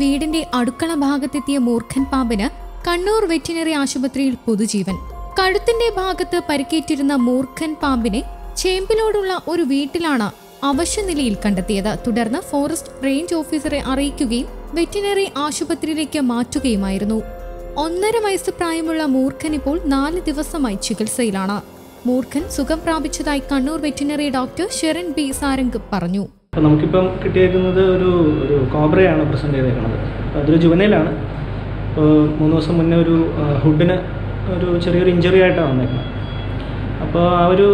വീടിന്റെ അടുക്കള ഭാഗത്തെത്തിയ മൂർഖൻ പാമ്പിന് കണ്ണൂർ വെറ്റിനറി ആശുപത്രിയിൽ പൊതുജീവൻ കഴുത്തിന്റെ ഭാഗത്ത് പരിക്കേറ്റിരുന്ന മൂർഖൻ പാമ്പിനെ ചേമ്പിലോടുള്ള ഒരു വീട്ടിലാണ് അവശനിലയിൽ കണ്ടെത്തിയത് തുടർന്ന് ഫോറസ്റ്റ് റേഞ്ച് ഓഫീസറെ അറിയിക്കുകയും വെറ്റിനറി ആശുപത്രിയിലേക്ക് മാറ്റുകയുമായിരുന്നു ഒന്നര വയസ്സ് പ്രായമുള്ള മൂർഖൻ ഇപ്പോൾ നാല് ദിവസമായി ചികിത്സയിലാണ് മൂർഖൻ സുഖം പ്രാപിച്ചതായി Kannur veterinary doctor Sherin B Sarang പറഞ്ഞു അപ്പോൾ നമുക്കിപ്പം കിട്ടിയേക്കുന്നത് ഒരു ഒരു കോബ്രയാണ് പ്രസൻറ്റ് ചെയ്തേക്കുന്നത് അപ്പോൾ അതൊരു ജുവനയിലാണ് അപ്പോൾ മൂന്ന് ദിവസം മുന്നേ ഒരു ആ, ഹുഡിന് ഒരു ചെറിയൊരു ഇഞ്ചറി ആയിട്ടാണ് വന്നേക്കുന്നത് അപ്പോൾ ആ ഒരു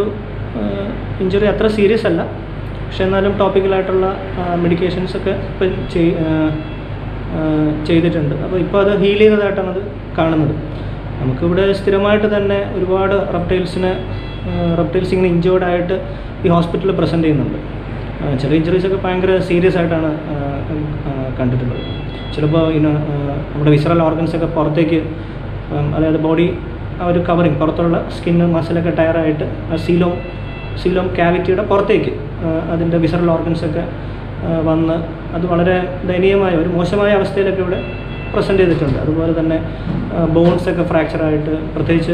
ഇഞ്ചറി അത്ര സീരിയസ് അല്ല പക്ഷെ എന്നാലും ടോപ്പിക്കലായിട്ടുള്ള മെഡിക്കേഷൻസ് ഒക്കെ ഇപ്പം ചെയ് ആ, ആ, ചെയ്തിട്ടുണ്ട് അപ്പോൾ ഇപ്പോൾ അത് ഹീൽ ചെയ്തതായിട്ടാണ് അത് കാണുന്നത് നമുക്കിവിടെ സ്ഥിരമായിട്ട് തന്നെ ഒരുപാട് റെപ്റ്റൈൽസിന് റെപ്റ്റൈൽസ് ഇങ്ങനെ ഇഞ്ചേർഡ് ആയിട്ട് ഈ ഹോസ്പിറ്റലിൽ പ്രസൻറ്റ് ചെയ്യുന്നുണ്ട് ആ, ചില ഇഞ്ചറീസ് ഒക്കെ ഭയങ്കര സീരിയസ് ആയിട്ടാണ് ആ, ആ, കണ്ടിട്ടുള്ളത് ചിലപ്പോൾ ഇന്ന് നമ്മുടെ വിസറൽ ഓർഗൻസ് ഒക്കെ പുറത്തേക്ക് ഉം, അതായത് ബോഡി ആ ഒരു കവറിങ് പുറത്തുള്ള സ്കിന്ന് മസിലൊക്കെ ടയറായിട്ട് ആ സീലോം സീലോം ക്യാവിറ്റിയുടെ പുറത്തേക്ക് ആ, അതിൻ്റെ വിസറൽ ഓർഗൻസ് ഒക്കെ ആ, വന്ന് അത് വളരെ ദയനീയമായ ഒരു മോശമായ അവസ്ഥയിലൊക്കെ ഇവിടെ പ്രസൻറ്റ് ചെയ്തിട്ടുണ്ട് അതുപോലെ തന്നെ ബോൺസ് ഒക്കെ ഫ്രാക്ചറായിട്ട് പ്രത്യേകിച്ച്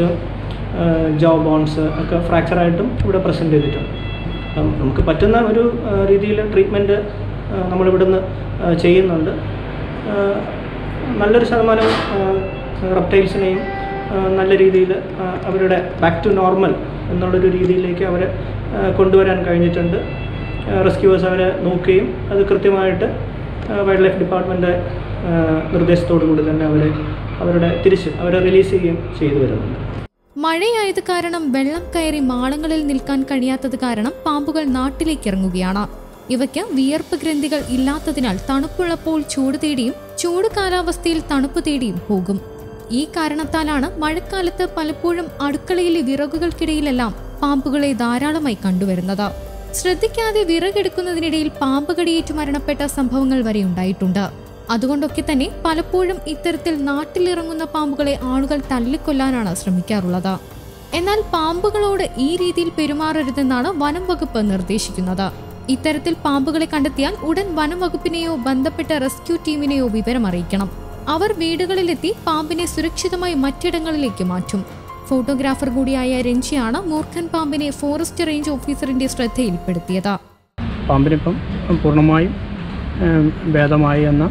ജോ ബോൺസ് ഒക്കെ ഫ്രാക്ചറായിട്ടും ഇവിടെ പ്രസൻറ്റ് ചെയ്തിട്ടുണ്ട് അപ്പം നമുക്ക് പറ്റുന്ന ഒരു രീതിയിൽ ട്രീറ്റ്മെൻറ്റ് നമ്മളിവിടുന്ന് ആ, ചെയ്യുന്നുണ്ട് ആ, നല്ലൊരു ശതമാനം റെപ്റ്റൈൽസിനെയും നല്ല രീതിയിൽ അവരുടെ ബാക്ക് ടു നോർമൽ എന്നുള്ളൊരു രീതിയിലേക്ക് അവരെ ആ, കൊണ്ടുവരാൻ കഴിഞ്ഞിട്ടുണ്ട് റെസ്ക്യൂവേഴ്സ് അവരെ നോക്കുകയും അത് കൃത്യമായിട്ട് വൈൽഡ് ലൈഫ് ഡിപ്പാർട്ട്മെൻറ്റ് നിർദ്ദേശത്തോടു കൂടി തന്നെ അവരെ അവരുടെ തിരിച്ച് അവരെ റിലീസ് ചെയ്യുകയും ചെയ്തു വരുന്നുണ്ട് മഴയായത് കാരണം വെള്ളം കയറി മാളങ്ങളിൽ നിൽക്കാൻ കഴിയാത്തത് കാരണം പാമ്പുകൾ നാട്ടിലേക്ക് ഇറങ്ങുകയാണ് ഇവയ്ക്ക് വിയർപ്പ് ഗ്രന്ഥികൾ ഇല്ലാത്തതിനാൽ തണുപ്പുള്ളപ്പോൾ ചൂട് തേടിയും ചൂട് കാലാവസ്ഥയിൽ തണുപ്പ് തേടിയും പോകും ഈ കാരണത്താലാണ് മഴക്കാലത്ത് പലപ്പോഴും അടുക്കളയിലെ വിറകുകൾക്കിടയിലെല്ലാം പാമ്പുകളെ ധാരാളമായി കണ്ടുവരുന്നത് ശ്രദ്ധിക്കാതെ വിറകെടുക്കുന്നതിനിടയിൽ പാമ്പ് കടിയേറ്റ് മരണപ്പെട്ട സംഭവങ്ങൾ വരെ ഉണ്ടായിട്ടുണ്ട് അതുകൊണ്ടൊക്കെ തന്നെ പലപ്പോഴും ഇത്തരത്തിൽ നാട്ടിലിറങ്ങുന്ന പാമ്പുകളെ ആളുകൾ തല്ലിക്കൊല്ലാനാണ് ശ്രമിക്കാറുള്ളത് എന്നാൽ പാമ്പുകളോട് ഈ രീതിയിൽ പെരുമാറരുതെന്നാണ് വനം വകുപ്പ് നിർദ്ദേശിക്കുന്നത് ഇത്തരത്തിൽ പാമ്പുകളെ കണ്ടെത്തിയാൽ ഉടൻ വനം വകുപ്പിനെയോ ബന്ധപ്പെട്ട റെസ്ക്യൂ ടീമിനെയോ വിവരം അറിയിക്കണം അവർ വീടുകളിലെത്തി പാമ്പിനെ സുരക്ഷിതമായി മറ്റിടങ്ങളിലേക്ക് മാറ്റും ഫോട്ടോഗ്രാഫർ കൂടിയായ രഞ്ജിയാണ് മൂർഖൻ പാമ്പിനെ ഫോറസ്റ്റ് റേഞ്ച് ഓഫീസറിന്റെ ശ്രദ്ധയിൽപ്പെടുത്തിയത് പാമ്പിനിപ്പം പൂർണ്ണമായും ഏം, ഭേദമായി എന്ന്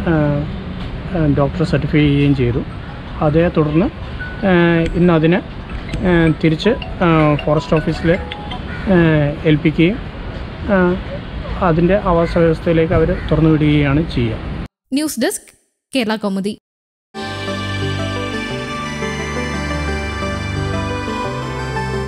ഡോക്ടർ സർട്ടിഫൈ ചെയ്യുകയും ചെയ്തു അതേ തുടർന്ന് ഏഹ്, ഇന്ന് അതിനെ ഏഹ്, തിരിച്ച് ഏഹ്, ഫോറസ്റ്റ് ഓഫീസിൽ ഏഹ്, ഏൽപ്പിക്കുകയും ഏഹ്, അതിൻ്റെ ആവാസ വ്യവസ്ഥയിലേക്ക് അവർ തുറന്നു വിടുകയാണ് ചെയ്യുക ന്യൂസ് ഡെസ്ക് കേരള കൗമുദി